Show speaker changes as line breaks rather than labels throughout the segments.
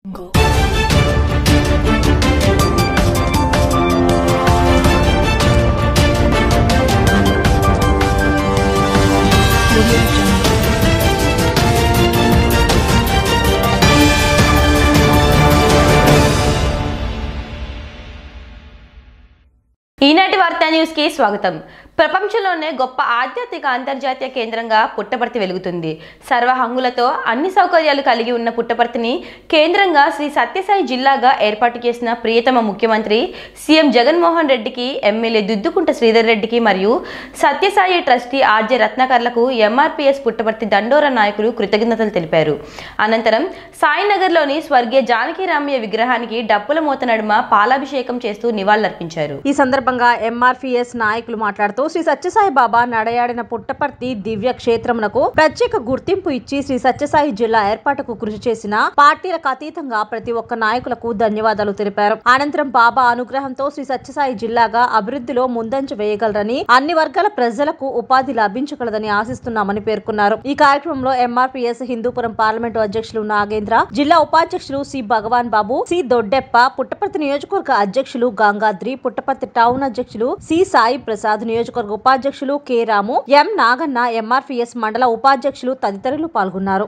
ఈనాటి వార్తా న్యూస్ కి స్వాగతం ప్రపంచంలోనే గొప్ప ఆధ్యాత్మిక అంతర్జాతీయ కేంద్రంగా పుట్టపర్తి వెలుగుతుంది సర్వ హంగులతో అన్ని సౌకర్యాలు కలిగి ఉన్న పుట్టపర్తిని కేంద్రంగా శ్రీ సత్యసాయి జిల్లాగా ఏర్పాటు చేసిన ప్రియతమ ముఖ్యమంత్రి సీఎం జగన్మోహన్ రెడ్డికి ఎమ్మెల్యే దుద్దుకుంట శ్రీధర్ రెడ్డికి మరియు సత్యసాయి ట్రస్టీ ఆర్జే రత్నాకర్లకు ఎంఆర్పీఎస్ పుట్టపర్తి దండోర నాయకులు కృతజ్ఞతలు తెలిపారు అనంతరం సాయినగర్లోని స్వర్గీయ జానకిరామయ్య విగ్రహానికి డప్పుల మోత నడుమ పాలాభిషేకం చేస్తూ నివాళులర్పించారు
ఈ సందర్భంగా ఎంఆర్పిఎస్ నాయకులు మాట్లాడుతూ శ్రీ సత్యసాయి బాబా నడయాడిన పుట్టపర్తి దివ్య క్షేత్రమునకు ప్రత్యేక గుర్తింపు ఇచ్చి శ్రీ సత్యసాయి జిల్లా ఏర్పాటుకు కృషి చేసిన పార్టీలకు అతీతంగా ప్రతి ఒక్క నాయకులకు ధన్యవాదాలు తెలిపారు అనంతరం బాబా అనుగ్రహంతో శ్రీ సత్యసాయి జిల్లాగా అభివృద్ధిలో ముందంజ వేయగలరని అన్ని వర్గాల ప్రజలకు ఉపాధి లభించగలదని ఆశిస్తున్నామని పేర్కొన్నారు ఈ కార్యక్రమంలో ఎంఆర్పిఎస్ హిందూపురం పార్లమెంటు అధ్యక్షులు నాగేంద్ర జిల్లా ఉపాధ్యక్షులు సి భగవాన్ బాబు సి దొడ్డెప్ప పుట్టపర్తి నియోజకవర్గ అధ్యక్షులు గంగాద్రి పుట్టపర్తి టౌన్ అధ్యక్షులు సి సాయి ప్రసాద్ నియోజకవర్గ ఉపాధ్యక్షులు కె రాము ఎం నాగన్న ఎంఆర్పిఎస్ మండల ఉపాధ్యక్షులు తదితరులు పాల్గొన్నారు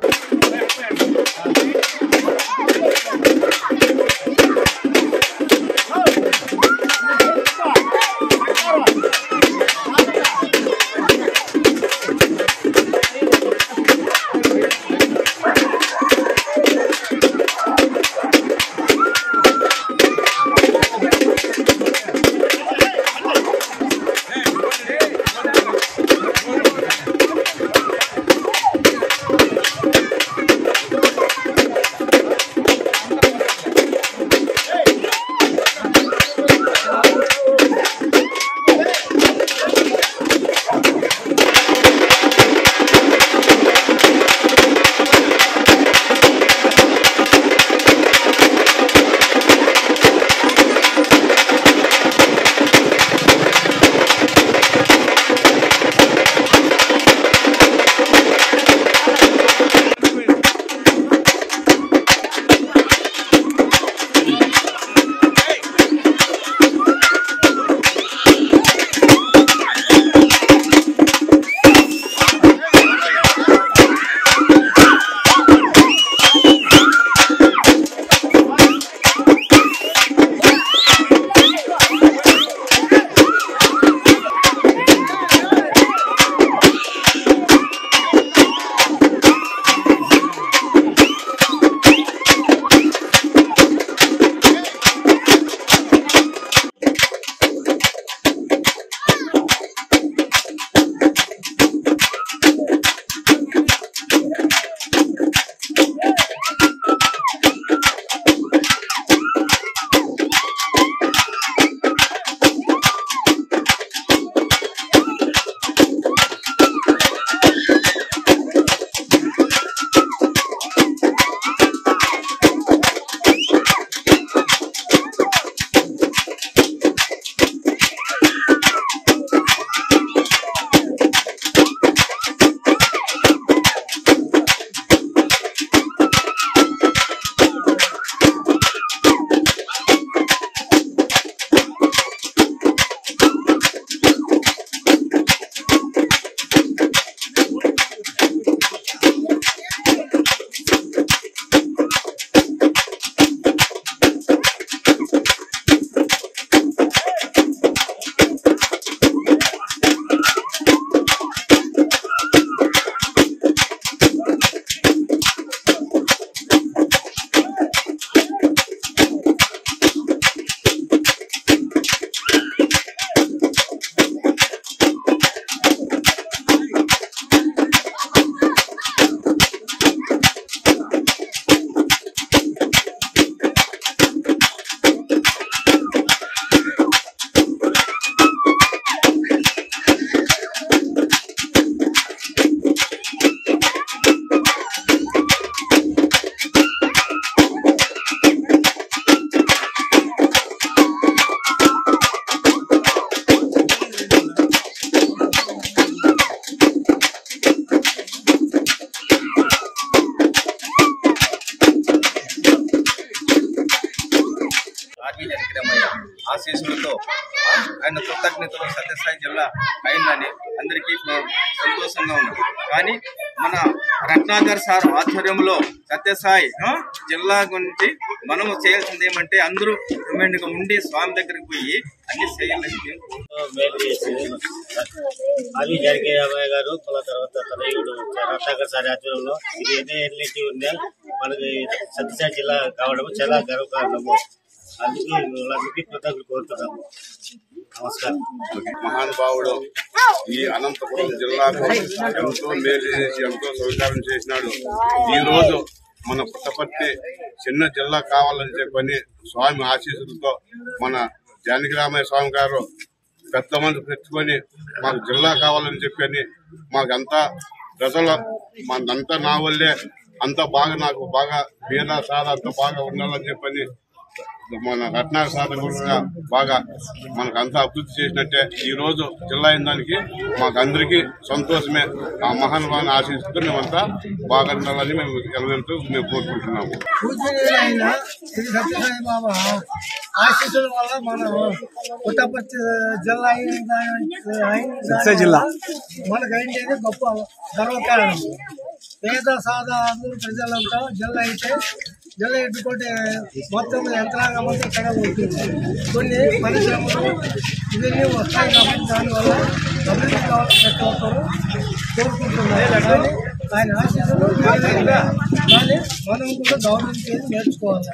ఆర్వి వెంకటరమయ్య ఆశీస్సులతో ఆ, ఆయన కృతజ్ఞతలు సత్యసాయి జిల్లా అయిందని అందరికీ మేము సంతోషంగా ఉన్నాం కానీ మన రత్నాకర్ సార్ ఆధ్వర్యంలో సత్యసాయి ఆ, జిల్లా గురించి మనము చేయాల్సింది ఏమంటే అందరూ రిమైండ్గా ఉండి స్వామి దగ్గరికి పోయి అన్ని చేయాలని మేము
మేలు చేసింది అది జరిగే అబ్బాయి గారు మళ్ళీ తర్వాత తనయుడు రత్నాకర్ సారి ఆధ్వర్యంలో ఇది ఎన్ని ఎన్నిటి ఉండే మనకి సత్యసాయి జిల్లా కావడం చాలా గర్వకారణము అందుకే వాళ్ళందరికీ కృతజ్ఞతలు కోరుతున్నాము నమస్కారం
మహానుభావుడు ఈ అనంతపురం జిల్లాకు ఎంతో మేలు చేసి ఎంతో సహకారం చేసినాడు ఈ రోజు మన పుట్టపర్తి చిన్న జిల్లా కావాలని చెప్పని స్వామి ఆశీస్సులతో మన జానకిరామయ్య స్వామి గారు పెద్ద మంది పెట్టుకొని మాకు జిల్లా కావాలని చెప్పని మాకంతా ప్రజల మనంతా నా వల్లే అంత బాగా నాకు బాగా పేద సాధ అంత బాగా ఉండాలని చెప్పని మన రత్నాల సాధకులుగా బాగా మనకు అంతా అభివృద్ధి చేసినట్టే ఈ రోజు జిల్లా అయిన దానికి మాకు అందరికీ సంతోషమే ఆ మహానుభావాన్ని ఆశిస్తూ మేమంతా బాగా ఉండాలని మేము ఎలవెంతూ మేము కోరుకుంటున్నాము
పూజనీయులైన శ్రీ సత్యసాయి బాబా ఆశీస్సుల వల్ల మనం పుట్టపర్తి జిల్లా అయిన దాని- అయిన జిల్లా మనకైంది గొప్ప గర్వకారణం పేద సాదా అందరూ ప్రజలంతా జిల్లా అయితే జిల్లా ఎట్టుకుంటే మొత్తం యంత్రాంగం అంతా ఇక్కడ ఉంటుంది కొన్ని పరిశ్రమలు ఇవన్నీ వస్తాయి కాబట్టి దానివల్ల అభివృద్ధి కావాలని ప్రతి ఒక్కరు కోరుకుంటున్నారు కానీ ఆయన ఆశీస్సులు మెరుగైనవి. కానీ మనం కూడా గౌరవించేది నేర్చుకోవాలి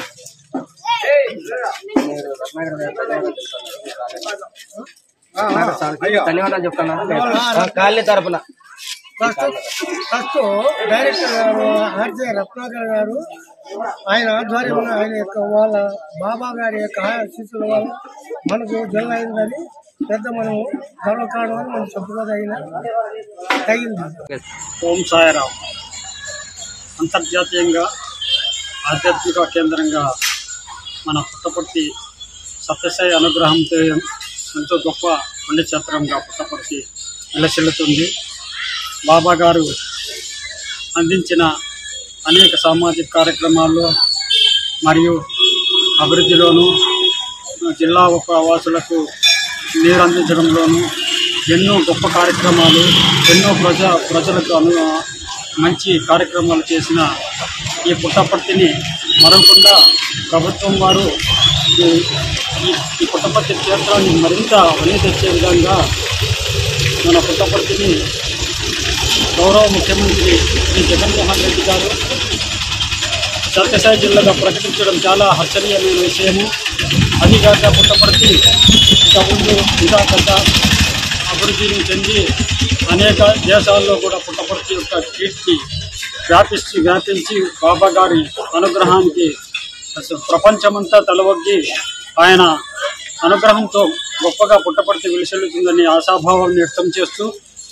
ధన్యవాదాలు చెప్తున్నా కాలనీ తరపున
ఫస్ట్ ఫస్ట్ డైరెక్టర్ గారు ఆర్జే రత్నాకర్ గారు ఆయన ఆధ్వర్యంలో ఆయన యొక్క వాళ్ళ బాబా గారి యొక్క ఆశీస్సుల వల్ల మనకు జిల్లా అయిందని పెద్ద మనం గర్వకారణం అని మనం చెప్పుకోదగిన తగింది
ఓం సాయిరామ్ అంతర్జాతీయంగా ఆధ్యాత్మిక కేంద్రంగా మన పుట్టపర్తి సత్యసాయి అనుగ్రహంతో ఎంతో గొప్ప పుణ్యక్షేత్రంగా పుట్టపర్తి విలసిల్లుతుంది బాబా గారు అందించిన అనేక సామాజిక కార్యక్రమాల్లో మరియు అభివృద్ధిలోనూ జిల్లా వాసులకు నీరు అందించడంలోనూ ఎన్నో గొప్ప కార్యక్రమాలు ఎన్నో ప్రజా ప్రజలకు అను మంచి కార్యక్రమాలు చేసిన ఈ పుట్టపర్తిని మరవకుండా ప్రభుత్వం వారు ఈ- ఈ- ఈ పుట్టపర్తి క్షేత్రాన్ని మరింత వని తెచ్చే విధంగా మన పుట్టపర్తిని గౌరవ ముఖ్యమంత్రి శ్రీ జగన్మోహన్ రెడ్డి గారు సత్యసాయి జిల్లాగా ప్రకటించడం చాలా హర్షణీయమైన విషయము అదిగాక పుట్టపర్తి ఇంకా ముందు ఇంకా పెద్ద అభివృద్ధిని చెంది అనేక దేశాల్లో కూడా పుట్టపర్తి యొక్క కీర్తి వ్యాపిస్తూ వ్యాపించి బాబా గారి అనుగ్రహానికి అసలు ప్రపంచమంతా తలవొగ్గి ఆయన అనుగ్రహంతో గొప్పగా పుట్టపర్తి విలిసెల్లుతుందని ఆశాభావం వ్యక్తం చేస్తూ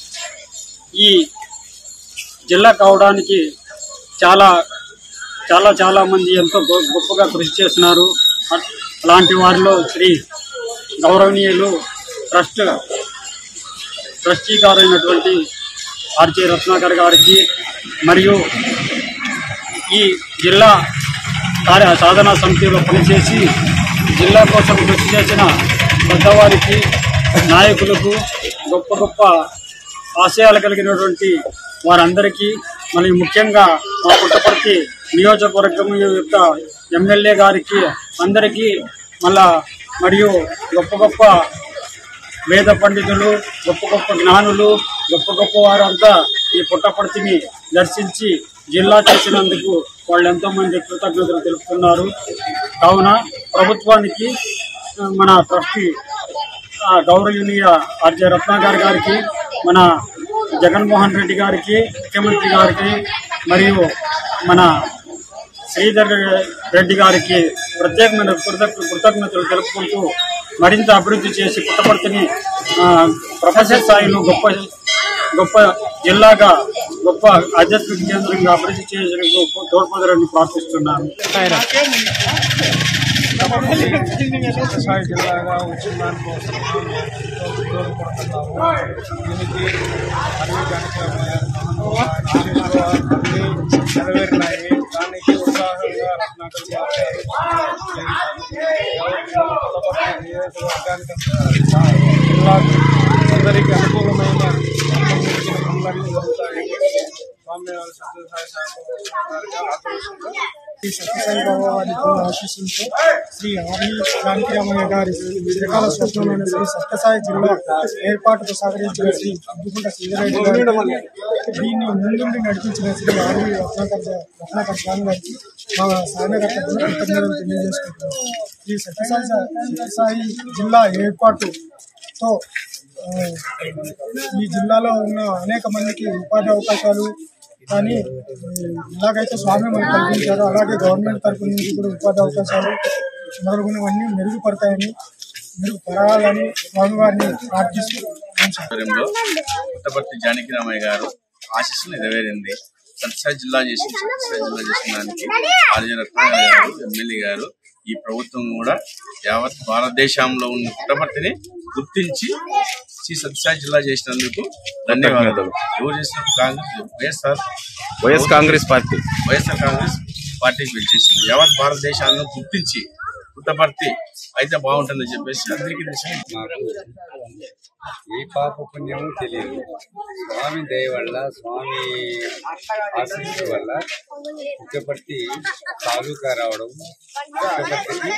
ఈ జిల్లా కావడానికి చాలా చాలా చాలా మంది ఎంతో గొ- గొప్పగా కృషి చేస్తున్నారు అ- అలాంటి వారిలో శ్రీ గౌరవనీయులు ట్రస్ట్ ట్రస్టీ గారైనటువంటి ఆర్జే రత్నాకర్ గారికి మరియు ఈ జిల్లా కార్య సాధనా సమితిలో పనిచేసి జిల్లా కోసం కృషి చేసిన పెద్దవారికి నాయకులకు గొప్ప గొప్ప ఆశయాలు కలిగినటువంటి వారందరికీ మరియు ముఖ్యంగా మా పుట్టపర్తి నియోజకవర్గం యొక్క ఎమ్మెల్యే గారికి అందరికీ మళ్ళా మరియు గొప్ప గొప్ప వేద పండితులు గొప్ప గొప్ప జ్ఞానులు గొప్ప గొప్ప వారంతా ఈ పుట్టపర్తిని దర్శించి జిల్లా చేసినందుకు వాళ్ళు ఎంతో మంది కృతజ్ఞతలు తెలుపుతున్నారు కావున ప్రభుత్వానికి ఆ, మన ట్రస్టీ ఆ, గౌరవనీయ ఆర్జే రత్నాకర్ గారికి మన జగన్మోహన్ రెడ్డి గారికి ముఖ్యమంత్రి గారికి మరియు మన శ్రీధర్ రెడ్డి గారికి ప్రత్యేకమైన కృతజ్ఞ కృతజ్ఞతలు తెలుపుకుంటూ మరింత అభివృద్ధి చేసి పుట్టపర్తిని ఆ, ప్రపంచ స్థాయిలో గొప్ప గొప్ప జిల్లాగా గొప్ప ఆధ్యాత్మిక కేంద్రంగా అభివృద్ధి చేసేందుకు తోడ్పడాలని ప్రార్థిస్తున్నాను
సాయి జిల్లాగా వచ్చిన దానికోసం దూరపడుతున్నాము దీనికి అరవై గంటల నెరవేరినాయి దానికి ఉత్సాహంగా రత్నాకర్
అందరికీ అనుకూలమైన పనులన్నీ జరుగుతాయి స్వామి వారి సత్యసాయి సాయి ఆదేశంతో శ్రీ సత్యసాయి బాబా వారి పూర్ణ ఆశీస్సులతో శ్రీ ఆర్వి రామకృష్ణయ్య గారి త్రికాల స్వప్నమైన శ్రీ సత్యసాయి జిల్లా ఏర్పాటుకు సహకరించిన శ్రీ అద్దుకుంట సింగరెడ్డి గారు దీన్ని ముందుండి నడిపించిన శ్రీ ఆర్వి రత్నాకర్ రత్నాకర్ స్వామి గారికి మా సాయనగర్ తరఫున కృతజ్ఞతలు తెలియజేసుకుంటున్నాం ఈ సత్యసాయి సత్యసాయి జిల్లా ఏర్పాటుతో ఆ, ఈ జిల్లాలో ఉన్న అనేక మందికి ఉపాధి అవకాశాలు కానీ ఈ ఇలాగైతే స్వామి మనకు కల్పించారు అలాగే గవర్నమెంట్ తరఫు నుంచి కూడా ఉపాధి అవకాశాలు మొదలుగునవన్నీ మెరుగుపడతాయని మెరుగుపడాలని స్వామివారిని ప్రార్థిస్తూ ఉంచారు.
ఆధ్వర్యంలో పుట్టపర్తి జానకి రామయ్య గారు ఆశీస్సులు నెరవేరింది సత్యసాయి జిల్లా చేసిన సత్యసాయి జిల్లా చేసిన దానికి ఆర్జ రత్నారాయణ గారు ఎమ్మెల్యే గారు ఈ ప్రభుత్వం కూడా యావత్ భారతదేశంలో ఉన్న పుట్టపర్తిని గుర్తించి శ్రీ సత్యసాయి జిల్లా చేసినందుకు ధన్యవాదాలు ఎవరు చేసిన కాంగ్రెస్ వైఎస్ఆర్
వైఎస్ కాంగ్రెస్ పార్టీ
వైఎస్ఆర్ కాంగ్రెస్ పార్టీకి పిలిచేసింది యావత్ భారతదేశాన్ని గుర్తించి పుట్టపర్తి అయితే బాగుంటుందని చెప్పేసి అందరికీ తెలిసింది
ఏ పాప పుణ్యమో తెలియదు స్వామి దయ వల్ల స్వామి ఆశీస్సు వల్ల పుట్టపర్తి తాలూకా రావడం పుట్టపర్తికి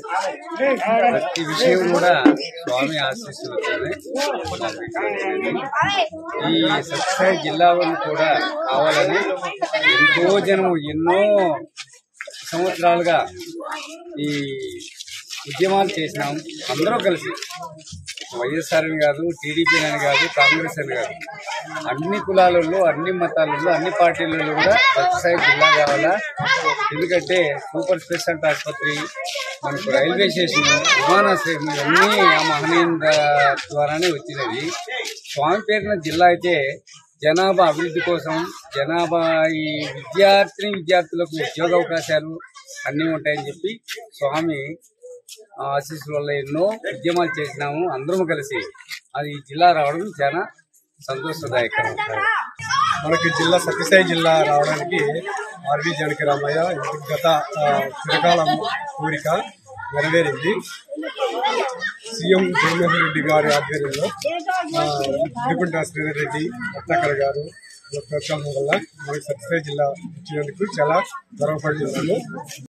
ప్రతి విషయం కూడా స్వామి ఆశీస్సులతోనే మాకు ఇక్కడ వచ్చింది. ఈ సత్సాయి జిల్లా వాళ్ళు కూడా కావాలని ఎంతో జనం ఎన్నో సంవత్సరాలుగా ఈ ఉద్యమాలు చేసినాం అందరూ కలిసి వైఎస్ఆర్ అని కాదు టీడీపీ అని కాదు కాంగ్రెస్ అని కాదు అన్ని కులాలలో అన్ని మతాలలో అన్ని పార్టీలలో కూడా సత్యసాయి జిల్లా కావాలా ఎందుకంటే సూపర్ స్పెషాలిటీ ఆసుపత్రి మనకు రైల్వే స్టేషన్ విమానాశ్రయం ఇవన్నీ ఆ మహనీయుల ద్వారానే వచ్చినవి స్వామి పేరున జిల్లా అయితే జనాభా అభివృద్ధి కోసం జనాభా ఈ విద్యార్థిని విద్యార్థులకు ఉద్యోగ అవకాశాలు అన్నీ ఉంటాయని చెప్పి స్వామి ఆశీస్సుల వల్ల ఎన్నో ఉద్యమాలు చేసినాము అందరం కలిసి అది ఈ జిల్లా రావడం చాలా సంతోషదాయకరం
మనకి జిల్లా సత్యసాయి జిల్లా రావడానికి ఆర్వి జానకి రామయ్య గత ఆ, చిరకాలం కోరిక నెరవేరింది సీఎం జగన్మోహన్ రెడ్డి గారి ఆధ్వర్యంలో ఆ, ఇడుకుంట శ్రీధర్ రెడ్డి రత్నాకర్ గారు వాళ్ళ ప్రోత్సాహం వల్ల మనకి సత్యసాయి జిల్లా వచ్చినందుకు చాలా గర్వపడుతున్నాము